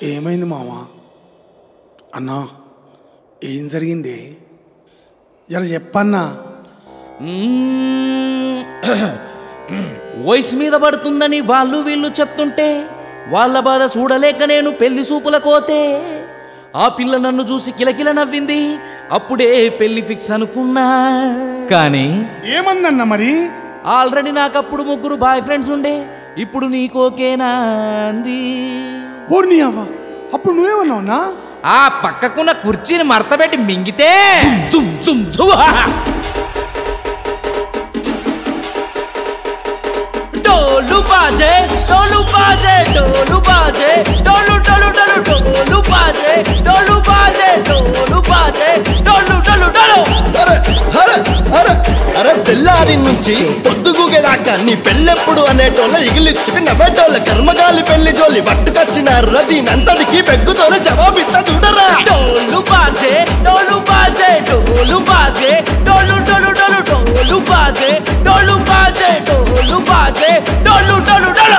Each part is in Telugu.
ఏమైంది మామ అన్నా ఏం జరిగింది జర చెప్పన్నా మ్మ్. వయసు మీద పడుతుందని వాళ్ళు వీళ్ళు చెప్తుంటే వాళ్ళ బాధ చూడలేక నేను పెళ్లి సూపుల కోతే ఆ పిల్ల నన్ను చూసి కిలకిల నవ్వింది అప్పుడే పెళ్లి ఫిక్స్ అనుకున్నా కానీ ఏమందన్నా మరి ఆల్రెడీ నాకప్పుడు ముగ్గురు బాయ్ ఫ్రెండ్స్ ఉండే ఇప్పుడు నీకోకేనా అంది ఓర్ని అవ్వ అప్పుడు నువ్వేమన్నావునా ఆ పక్కకున్న కుర్చీని మడతబెట్టి మింగితే జుమ్ జుమ్ జుమ్. డోలు బాజే డోలు బాజే డోలు బాజే డోలు డోలు డోలు డోలు బాజే డోలు బాజే డోలు బాజే డోలు డోలు డోలు అరే అరే అరే అరే తెల్లారి నుంచి పొద్దుగుగేదాకా నీ పెళ్ళెప్పుడు అనేటోళ్ళ ఇగిలిచ్చుకు నవ్వేటోళ్ళ కర్మగాలి పెళ్లి జోలి పట్టుకొచ్చినారు దీనంతటికి పెగ్గుతోనే జవాబిత్త చూడరా డోలు బాజే డోలు బాజే డోలు బాజే డోలు డోలు డోలు డోలు బాజే డోలు బాజే డోలు బాజే డోలు డోలు డోలు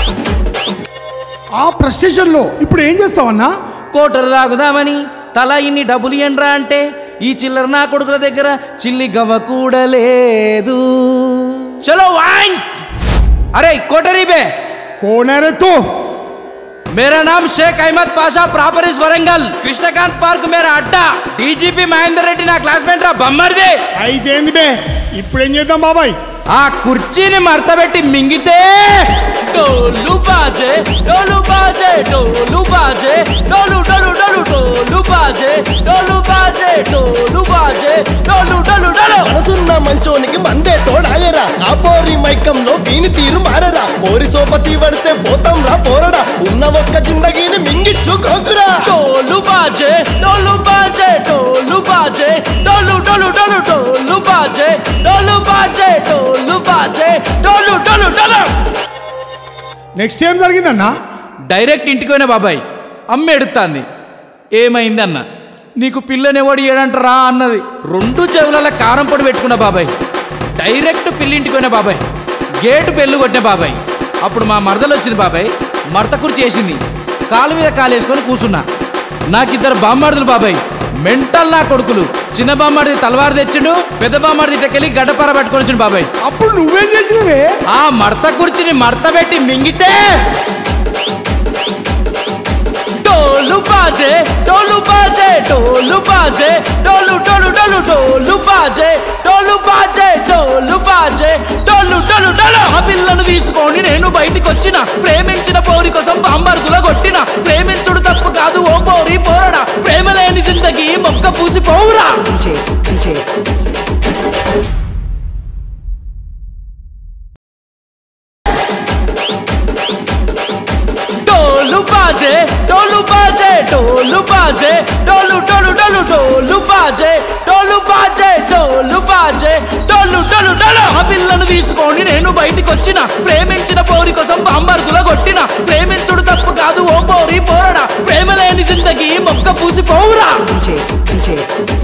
ఆ ప్రస్టేషన్లో ఇప్పుడు ఏం చేస్తావన్నా కోటరు తాగుదామని తల ఇన్ని డబ్బులు ఇయ్యండ్రా అంటే ఈ చిల్లర నా కొడుకుల దగ్గర చిల్లి గవ్వ కూడా లేదు చలో వాయిన్స్ అరే కోటరీ బే కోనేరే తో मेरा नाम शेख अहमद पाशा प्रॉपर इस वरंगल कृष्णकांत पार्क मेरा अड्डा डीजीपी మహేందర్ రెడ్డి నా క్లాస్మేట్ రా బమ్మర్దే అయితే ఏంది బే ఇప్పుడు ఏం చేద్దాం బాబాయ్ ఆ కుర్చీని మడతబెట్టి మింగితే డోలు బాజే డోలు బాజే డోలు బాజే డోలు డోలు డోలు డోలు బాజే డోలు బాజే డోలు బాజే డోలు డోలు డోలు మనసున్న మంచోనికి మందే తోడాయరా ఆ పోరి మైకంలో వీని తీరు మారరా పోరి సోపతి పడితే పోతాం రా పోరడా ఉన్న ఒక్క జిందగీని మింగిచ్చుకోకురా డోలు బాజే డోలు బాజే డోలు బాజే డోలు డోలు డోలు డోలు బాజే డోలు బాజే డోలు బాజే డోలు డోలు డోలు నెక్స్ట్ ఏం జరిగిందన్నా డైరెక్ట్ ఇంటికి పోయిన బాబాయ్ అమ్మ ఎడుతాంది ఏమైంది అన్న నీకు పిల్లనెవడు ఏడంటరా అన్నది రెండు చెవుల కారం పొడి పెట్టుకున్న బాబాయ్ డైరెక్ట్ పిల్లింటికి పోయిన బాబాయ్ గేటు పెళ్ళు కొట్టిన బాబాయ్ అప్పుడు మా మరదలు వచ్చింది బాబాయ్ మడత కుర్చీ చేసింది కాలు మీద కాలు వేసుకొని కూర్చున్నా నాకిద్దరు బామ్మర్దులు బాబాయ్ మెంటల్ నా కొడుకులు చిన్న బామ్మడిది తలవారు తెచ్చిండు పెద్ద బామ్మడిది ఇటకెళ్ళి గడ్డపార పట్టుకొని వచ్చిండు బాబాయ్ అప్పుడు నువ్వేం చేసినవే ఆ మడత కుర్చీని మడత పెట్టి మింగితే డోలు బాజే డోలు బాజే డోలు బాజే డోలు డోలు డోలు డోలు బాజే డోలు బాజే డోలు బాజే డోలు డోలు డోలు ఆ పిల్లను తీసుకొని నేను బయటికి వచ్చిన ప్రేమించిన పోరి కోసం బాంబర్గుల కొట్టిన ప్రేమించుడు తప్పు కాదు ఓ పోరి పోరడా ప్రేమ లేని జిందగీ మొక్క పూసి పోవురా DJ, DJ. డోలు బాజే డోలు బాజే డోలు బాజే డోలు డోలు డోలు డోలు బాజే డోలు బాజే డోలు బాజే డోలు డోలు డోలు ఆ పిల్లను తీసుకొని నేను బయటికి వచ్చిన ప్రేమించిన పోరి కోసం బాంబర్గుల కొట్టిన ప్రేమించుడు తప్పు కాదు ఓ పోరి పోరడా ప్రేమ లేని జిందగీ మొక్క పూసి పోవురా DJ, DJ.